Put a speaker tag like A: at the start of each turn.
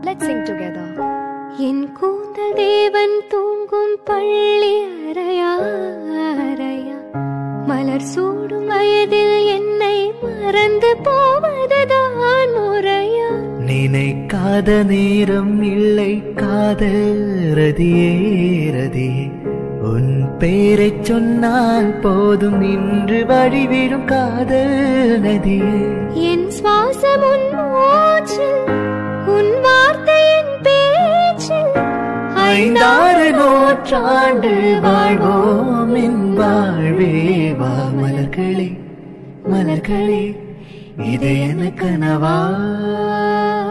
A: Let's sing together.
B: என் கூந்தல் தேவன் தூங்கும் பள்ளி அறையா அறையா மலர் சூடும் வயதில் என்னை மறந்து போவதுதான் முறையா
C: நினைக்காத நேரம் இல்லை காதல் ரதியே ரதியே உன் பேரைச் சொன்னால் போதும் நின்று வழிவிடும் காதல் நதியே
B: என் சுவாசம் உன் மூச்சில் உன் வார்த்தையின் பேச்சில்
C: ஐந்தாறு நூற்றாண்டு வாழ்வோம் என் வாழ்வே வா மலர்களே மலர்களே இது என கனவா